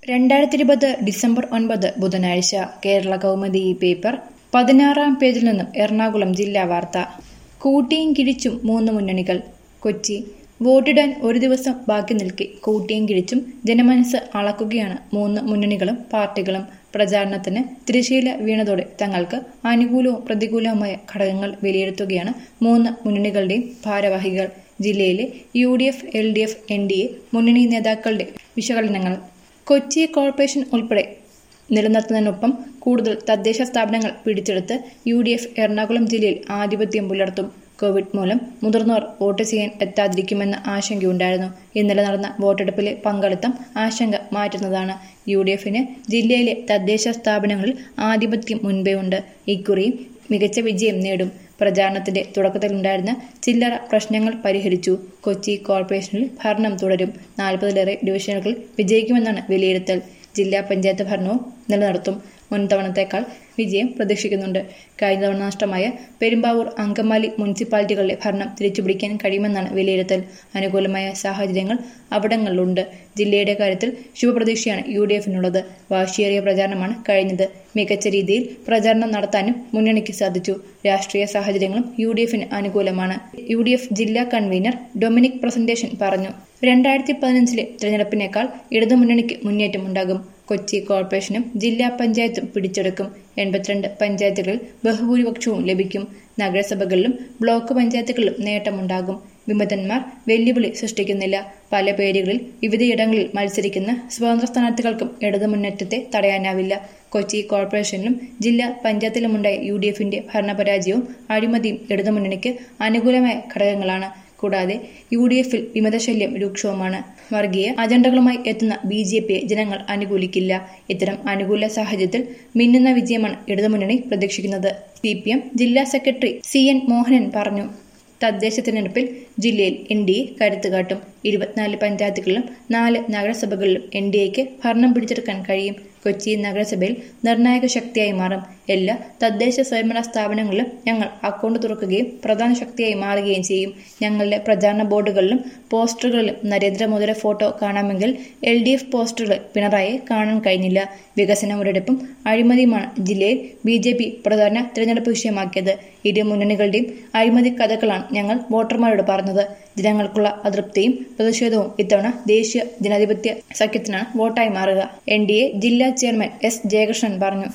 രണ്ടായിരത്തി ഇരുപത് ഡിസംബർ ഒൻപത് ബുധനാഴ്ച കേരള കൗമുദി ഈ പേപ്പർ പതിനാറാം പേജിൽ നിന്നും എറണാകുളം ജില്ലാ വാർത്ത കൂട്ടിയും കിഴിച്ചും മൂന്ന് മുന്നണികൾ കൊച്ചി വോട്ടിടാൻ ഒരു ദിവസം ബാക്കി നിൽക്കെ കൂട്ടിയും കിഴിച്ചും ജനമനസ് അളക്കുകയാണ് മൂന്ന് മുന്നണികളും പാർട്ടികളും പ്രചാരണത്തിന് തിരശീല വീണതോടെ തങ്ങൾക്ക് അനുകൂലവും പ്രതികൂലവുമായ ഘടകങ്ങൾ വിലയിരുത്തുകയാണ് മൂന്ന് മുന്നണികളുടെയും ഭാരവാഹികൾ ജില്ലയിലെ U D F L D F N D A മുന്നണി നേതാക്കളുടെ വിശകലനങ്ങൾ കൊച്ചി കോർപ്പറേഷൻ ഉൾപ്പെടെ നിലനിർത്തുന്നതിനൊപ്പം കൂടുതൽ തദ്ദേശ സ്ഥാപനങ്ങൾ പിടിച്ചെടുത്ത് യു ഡി എഫ് എറണാകുളം ജില്ലയിൽ ആധിപത്യം പുലർത്തും കോവിഡ് മൂലം മുതിർന്നവർ വോട്ട് ചെയ്യാൻ എത്താതിരിക്കുമെന്ന ആശങ്കയുണ്ടായിരുന്നു ഇന്നലെ നടന്ന വോട്ടെടുപ്പിലെ പങ്കാളിത്തം ആശങ്ക മാറ്റുന്നതാണ് യു ഡി എഫിന് ജില്ലയിലെ തദ്ദേശ സ്ഥാപനങ്ങളിൽ ആധിപത്യം മുൻപേ ഉണ്ട് ഇക്കുറിയും മികച്ച വിജയം നേടും പ്രചാരണത്തിന്റെ തുടക്കത്തിലുണ്ടായിരുന്ന ചില്ലറ പ്രശ്നങ്ങൾ പരിഹരിച്ചു കൊച്ചി കോർപ്പറേഷനിൽ ഭരണം തുടരും നാൽപ്പതിലേറെ ഡിവിഷനുകൾ വിജയിക്കുമെന്നാണ് വിലയിരുത്തൽ ജില്ലാ പഞ്ചായത്ത് ഭരണവും നിലനിർത്തും മുൻതവണത്തേക്കാൾ വിജയം പ്രതീക്ഷിക്കുന്നുണ്ട് കഴിഞ്ഞ തവണ നഷ്ടമായ പെരുമ്പാവൂർ അങ്കമാലി മുനിസിപ്പാലിറ്റികളിലെ ഭരണം തിരിച്ചുപിടിക്കാൻ കഴിയുമെന്നാണ് വിലയിരുത്തൽ അനുകൂലമായ സാഹചര്യങ്ങൾ അവിടങ്ങളിലുണ്ട് ജില്ലയുടെ കാര്യത്തിൽ ശുഭപ്രതീക്ഷയാണ് യു ഡി എഫിനുള്ളത് വാശിയേറിയ പ്രചാരണമാണ് കഴിഞ്ഞത് മികച്ച രീതിയിൽ പ്രചാരണം നടത്താനും മുന്നണിക്ക് സാധിച്ചു രാഷ്ട്രീയ സാഹചര്യങ്ങളും യു ഡി എഫിന് അനുകൂലമാണ് യു ഡി എഫ് ജില്ലാ കൺവീനർ ഡൊമിനിക് പ്രസന്റേഷൻ പറഞ്ഞു രണ്ടായിരത്തി പതിനഞ്ചിലെ തിരഞ്ഞെടുപ്പിനേക്കാൾ ഇടതുമുന്നണിക്ക് മുന്നേറ്റമുണ്ടാകും കൊച്ചി കോർപ്പറേഷനും ജില്ലാ പഞ്ചായത്തും പിടിച്ചെടുക്കും എൺപത്തിരണ്ട് പഞ്ചായത്തുകളിൽ ബഹുഭൂരിപക്ഷവും ലഭിക്കും നഗരസഭകളിലും ബ്ലോക്ക് പഞ്ചായത്തുകളിലും നേട്ടമുണ്ടാകും വിമതന്മാർ വെല്ലുവിളി സൃഷ്ടിക്കുന്നില്ല പല പേരുകളിൽ വിവിധയിടങ്ങളിൽ മത്സരിക്കുന്ന സ്വതന്ത്ര സ്ഥാനാർത്ഥികൾക്കും ഇടതുമുന്നേറ്റത്തെ തടയാനാവില്ല കൊച്ചി കോർപ്പറേഷനിലും ജില്ലാ പഞ്ചായത്തിലുമുണ്ടായ യു ഡി എഫിന്റെ ഭരണപരാജയവും അഴിമതിയും ഇടതുമുന്നണിക്ക് അനുകൂലമായ ഘടകങ്ങളാണ് കൂടാതെ യു ഡി എഫിൽ വിമതശല്യം രൂക്ഷവുമാണ് വർഗീയ അജണ്ടകളുമായി എത്തുന്ന ബി ജെ പിയെ ജനങ്ങൾ അനുകൂലിക്കില്ല ഇത്തരം അനുകൂല സാഹചര്യത്തിൽ മിന്നുന്ന വിജയമാണ് ഇടതുമുന്നണി പ്രതീക്ഷിക്കുന്നത് സി പി എം ജില്ലാ സെക്രട്ടറി സി എൻ മോഹനൻ പറഞ്ഞു തദ്ദേശ തിരഞ്ഞെടുപ്പിൽ ജില്ലയിൽ എൻ ഡി എ കരുത്ത് കാട്ടും ഇരുപത്തിനാല് പഞ്ചായത്തുകളിലും നാല് നഗരസഭകളിലും എൻ ഡി എക്ക് ഭരണം പിടിച്ചെടുക്കാൻ കഴിയും കൊച്ചി നഗരസഭയിൽ നിർണായക ശക്തിയായി മാറും എല്ലാ തദ്ദേശ സ്വയംഭരണ സ്ഥാപനങ്ങളിലും ഞങ്ങൾ അക്കൗണ്ട് തുറക്കുകയും പ്രധാന ശക്തിയായി മാറുകയും ചെയ്യും ഞങ്ങളുടെ പ്രചാരണ ബോർഡുകളിലും പോസ്റ്ററുകളിലും നരേന്ദ്രമോദിയുടെ ഫോട്ടോ കാണാമെങ്കിൽ എൽ ഡി എഫ് പോസ്റ്ററുകൾ പിണറായിയെ കാണാൻ കഴിഞ്ഞില്ല വികസന മുരടിപ്പും അഴിമതിയുമാണ് ജില്ലയിൽ ബി ജെ പി പ്രധാന തിരഞ്ഞെടുപ്പ് വിഷയമാക്കിയത് ഇരു മുന്നണികളുടെയും അഴിമതി കഥകളാണ് ഞങ്ങൾ വോട്ടർമാരോട് പറഞ്ഞത് ജനങ്ങൾക്കുള്ള അതൃപ്തിയും പ്രതിഷേധവും ഇത്തവണ ദേശീയ ജനാധിപത്യ സഖ്യത്തിനാണ് വോട്ടായി മാറുക എൻ ഡി എ ജില്ലാ ചെയർമാൻ എസ് ജയകൃഷ്ണൻ പറഞ്ഞു